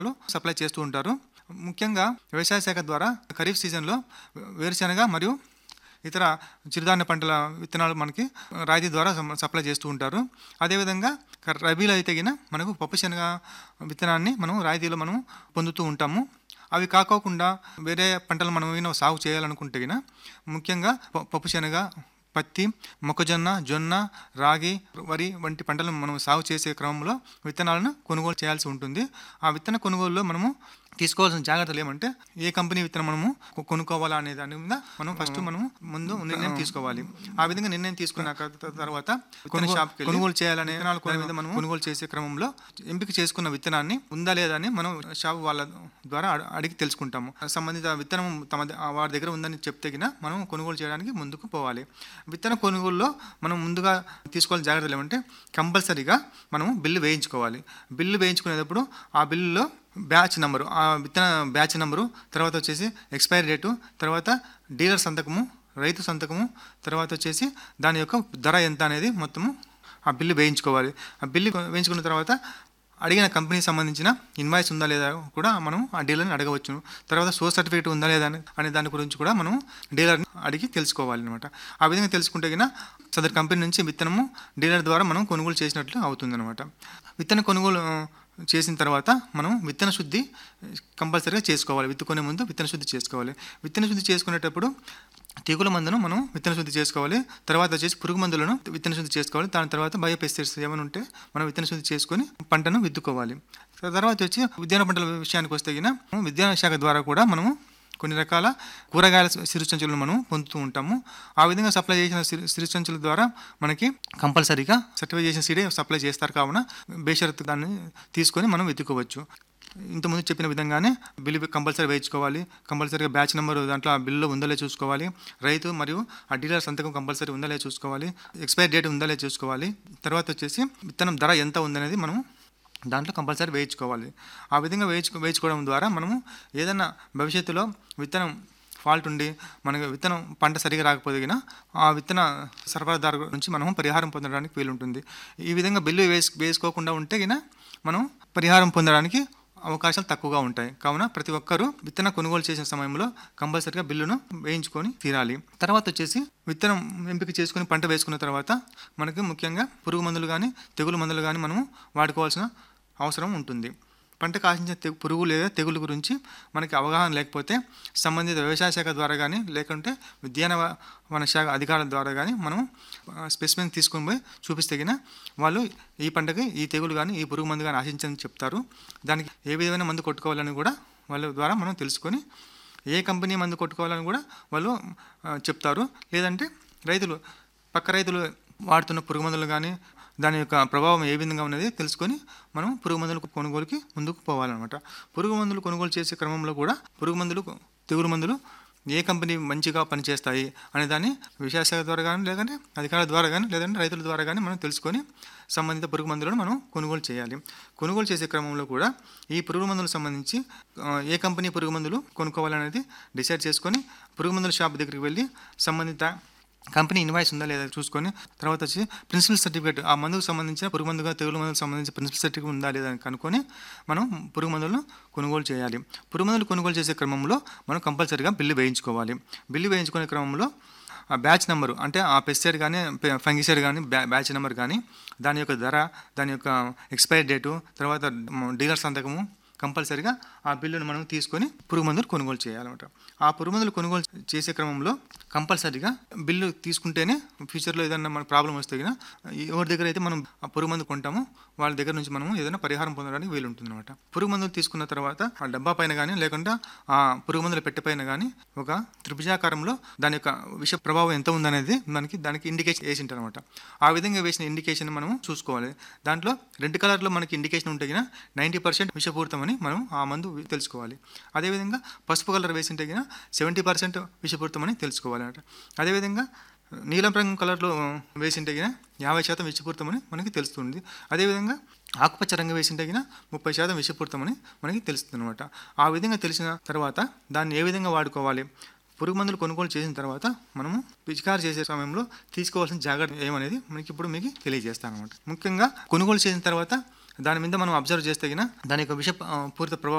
supply చేస్తూ ఉంటారు ముఖ్యంగా వ్యవసాయ శాఖ ద్వారా ఖరీఫ్ సీజన్లో వేరుశనగ మరియు ఇతర చిరుధాన్య పంటల విత్తనాలు మనకి రాయితీ ద్వారా సమ- సప్లై చేస్తూ ఉంటారు అదేవిధంగా క- రబీలో అయితే గిన మనకు పప్పు శనగ విత్తనాన్ని మనం రాయితీలో మనం పొందుతూ ఉంటాము అవి కాకోకుండా వేరే పంటలు మనం ఏమైనా సాగు చేయాలనుకుంటే గిన ముఖ్యంగా ప- పప్పు శనగ పత్తి మొక్కజొన్న జొన్న రాగి వరి వంటి పంటలను మనం సాగు చేసే క్రమంలో విత్తనాలను కొనుగోలు చేయాల్సి ఉంటుంది ఆ విత్తన కొనుగోలులో మనము తీసుకోవాల్సిన జాగ్రత్తలు ఏమంటే ఏ కంపెనీ విత్తనం మనము కొ- కొనుక్కోవాలా అనే దాని మీద మనం ఫస్ట్ మనము ముందు నిర్ణయం తీసుకోవాలి ఆ విధంగా నిర్ణయం తీసుకున్నాక త- తర్వాత కొనుగోలు షాప్కి కొనుగోలు చేయాలనే విత్తనాలు కొనే మీద మనం కొనుగోలు చేసే క్రమంలో ఎంపిక చేసుకున్న విత్తనాన్ని ఉందా లేదా అని మనం షాప్ వాళ్ళ ద్వారా అడ- అడిగి తెలుసుకుంటాము సంబంధిత విత్తనం తమ ద- ఆ వారి దగ్గర ఉందని చెప్తే గిన మనం కొనుగోలు చేయడానికి ముందుకు పోవాలి విత్తన కొనుగోలులో మనం ముందుగా తీసుకోవాల్సిన జాగ్రత్తలు ఏమంటే కంపల్సరీగా మనం బిల్లు వేయించుకోవాలి బిల్లు వేయించుకునేటప్పుడు ఆ బిల్లులో బ్యాచ్ నెంబరు ఆ విత్తన బ్యాచ్ నెంబరు తర్వాత వచ్చేసి ఎక్స్పైరీ డేటు తర్వాత డీలర్ సంతకము రైతు సంతకము తర్వాత వచ్చేసి దాని యొక్క ధర ఎంత అనేది మొత్తము ఆ బిల్లు వేయించుకోవాలి ఆ బిల్లు వేయించుకున్న తర్వాత అడిగిన కంపెనీకి సంబంధించిన ఇన్వాయిస్ ఉందా లేదా కూడా మనం ఆ డీలర్ని అడగవచ్చు తర్వాత సోర్స్ సర్టిఫికేట్ ఉందా లేదా అని- అనే దాని గురించి కూడా మనం డీలర్ని అడిగి తెలుసుకోవాలి అనమాట ఆ విధంగా తెలుసుకుంటే గిన సదరు కంపెనీ నుంచి విత్తనము డీలర్ ద్వారా మనం కొనుగోలు చేసినట్లు అవుతుందన్నమాట విత్తన కొనుగోలు ఆ, చేసిన తర్వాత మనం విత్తన శుద్ధి కంపల్సరీగా చేసుకోవాలి విత్తుకునే ముందు విత్తన శుద్ధి చేసుకోవాలి విత్తన శుద్ధి చేసుకునేటప్పుడు తెగుల మందును మనం విత్తన శుద్ధి చేసుకోవాలి తర్వాత వచ్చేసి పురుగు మందులను విత్తన శుద్ధి చేసుకోవాలి దాని తర్వాత బయో పెస్టిసైడ్స్ ఏమైనా ఉంటే మనం విత్తన శుద్ధి చేసుకొని పంటను విత్తుకోవాలి తర్వాత వచ్చి ఉద్యాన పంటల విషయానికి వస్తే గిన విద్యాన శాఖ ద్వారా కూడా మనము కొన్ని రకాల కూరగాయల సిరిచంచులను మనం పొందుతూ ఉంటాము ఆ విధంగా సప్లై చేసిన సిరి సిరిచంచుల ద్వారా మనకి కంపల్సరీగా సర్టిఫై చేసిన సీడే సప్లై చేస్తారు కావున బేషరత్ దాన్ని తీసుకొని మనం వెతుకోవచ్చు ఇంతకుముందు చెప్పిన విధంగానే బిల్లు కంపల్సరీ వేయించుకోవాలి కంపల్సరీగా బ్యాచ్ నెంబర్ దాంట్లో ఆ బిల్లులో ఉందో లేదో చూసుకోవాలి రైతు మరియు ఆ డీలర్ సంతకం కంపల్సరీ ఉందా లేదో చూసుకోవాలి ఎక్స్పైరీ డేట్ ఉందా లేదో చూసుకోవాలి తర్వాత వచ్చేసి విత్తనం ధర ఎంత ఉందనేది మనం దాంట్లో కంపల్సరీ వేయించుకోవాలి ఆ విధంగా వేయించుకో వేయించుకోవడం ద్వారా మనము ఏదైనా భవిష్యత్తులో విత్తనం ఫాల్ట్ ఉండి మనకు విత్తనం పంట సరిగా రాకపోతే గిన ఆ విత్తన సరఫరాదారు నుంచి మనం పరిహారం పొందడానికి వీలుంటుంది ఈ విధంగా బిల్లు వేసు వేసుకోకుండా ఉంటే గిన మనం పరిహారం పొందడానికి అవకాశాలు తక్కువగా ఉంటాయి కావున ప్రతి ఒక్కరూ విత్తన కొనుగోలు చేసిన సమయంలో కంపల్సరీగా బిల్లును వేయించుకొని తీరాలి తర్వాత వచ్చేసి విత్తనం ఎంపిక చేసుకొని పంట వేసుకున్న తర్వాత మనకి ముఖ్యంగా పురుగు మందులు కానీ తెగులు మందులు కానీ మనము వాడుకోవాల్సిన అవసరం ఉంటుంది పంటకు ఆశించిన తెగు పురుగు లేదా తెగులు గురించి మనకి అవగాహన లేకపోతే సంబంధిత వ్యవసాయ శాఖ ద్వారా కానీ లేకుంటే ఉద్యాన వ- వన శాఖ అధికారుల ద్వారా కానీ మనం స్పెసిమెన్ తీసుకొని పోయి చూపిస్తే గిన వాళ్ళు ఈ పంటకి ఈ తెగులు కానీ ఈ పురుగు మందు కానీ ఆశించని చెప్తారు దానికి ఏ విధమైన మందు కొట్టుకోవాలని కూడా వాళ్ళ ద్వారా మనం తెలుసుకొని ఏ కంపెనీ మందు కొట్టుకోవాలని కూడా వాళ్ళు ఆ, చెప్తారు లేదంటే రైతులు పక్క రైతులు వాడుతున్న పురుగు మందులు కానీ దాని యొక్క ప్రభావం ఏ విధంగా ఉన్నది తెలుసుకొని మనం పురుగు మందుల కొనుగోలుకి ముందుకు పోవాలన్నమాట పురుగు మందులు కొనుగోలు చేసే క్రమంలో కూడా పురుగు మందులు తెగులు మందులు ఏ కంపెనీ మంచిగా పనిచేస్తాయి అనే దాన్ని విషయ శాఖ ద్వారా కానీ లేదంటే అధికారుల ద్వారా కానీ లేదంటే రైతుల ద్వారా కానీ మనం తెలుసుకొని సంబంధిత పురుగు మందులను మనం కొనుగోలు చేయాలి కొనుగోలు చేసే క్రమంలో కూడా ఈ పురుగు మందులకు సంబంధించి ఆ, ఏ కంపెనీ పురుగు మందులు కొనుక్కోవాలనేది డిసైడ్ చేసుకొని పురుగు మందుల షాప్ దగ్గరికి వెళ్ళి సంబంధిత కంపెనీ ఇన్వాయిస్ ఉందా లేదా చూసుకొని తర్వాత వచ్చి ప్రిన్సిపల్ సర్టిఫికేట్ ఆ మందుకు సంబంధించిన పురుగు మందుగా తెగులు మందుకు సంబంధించిన ప్రిన్సిపల్ సర్టిఫికేట్ ఉందా లేదా అని కనుక్కొని మనం పురుగు మందులను కొనుగోలు చేయాలి పురుగు మందులు కొనుగోలు చేసే క్రమంలో మనం కంపల్సరీగా బిల్లు వేయించుకోవాలి బిల్లు వేయించుకునే క్రమంలో ఆ బ్యాచ్ నెంబరు అంటే ఆ పెస్టిసైడ్ కానీ ఫంగిసైడ్ కానీ బ్యా బ్యాచ్ నెంబర్ కానీ దాని యొక్క ధర దాని యొక్క ఎక్స్పైరీ డేటు తర్వాత డీలర్ సంతకము కంపల్సరీగా ఆ బిల్లును మనం తీసుకొని పురుగు మందులు కొనుగోలు చేయాలన్నమాట ఆ పురుగు మందులు కొనుగోలు చేసే క్రమంలో కంపల్సరీగా బిల్లు తీసుకుంటేనే ఫ్యూచర్లో ఏదైనా మన ప్రాబ్లం వస్తే కనుక ఎవరి దగ్గర అయితే మనం ఆ పురుగు మందు కొంటామో వాళ్ళ దగ్గర నుంచి మనము ఏదైనా పరిహారం పొందడానికి వీలుంటుంది అనమాట పురుగు మందులు తీసుకున్న తర్వాత ఆ డబ్బా పైన కానీ లేకుండా ఆ పురుగు మందుల పెట్టె పైన కానీ ఒక త్రిభుజాకారంలో దాని యొక్క విష ప్రభావం ఎంత ఉందనేది మనకి దానికి ఇండికేషన్ వేసి అనమాట ఆ విధంగా వేసిన ఇండికేషన్ మనము చూసుకోవాలి దాంట్లో రెడ్ కలర్లో మనకి ఇండికేషన్ ఉంటే గిన నైంటీ పర్సెంట్ విషపూరితమని మనం ఆ మందు తెలుసుకోవాలి అదేవిధంగా పసుపు కలర్ వేసింటే గిన సెవెంటీ పర్సెంట్ విషపూరితమని తెలుసుకోవాలి అన్నమాట అదేవిధంగా నీలం రంగు కలర్లో వేసింటే గిన యాభై శాతం విషపూరితమని మనకి తెలుస్తుంది అదేవిధంగా ఆకుపచ్చ రంగు వేసింటే గిన ముప్పై శాతం విషపూరితమని మనకి తెలుస్తుంది అనమాట ఆ విధంగా తెలిసిన తర్వాత దాన్ని ఏ విధంగా వాడుకోవాలి పురుగు మందులు కొనుగోలు చేసిన తర్వాత మనము పిచికారి చేసే సమయంలో తీసుకోవాల్సిన జాగ్రత్త ఏమనేది మనకి ఇప్పుడు మీకు తెలియజేస్తాను అనమాట ముఖ్యంగా కొనుగోలు చేసిన తర్వాత దాని మీద మనం అబ్జర్వ్ చేస్తే గిన దాని యొక్క విష ఆ, పూరిత ప్రభావం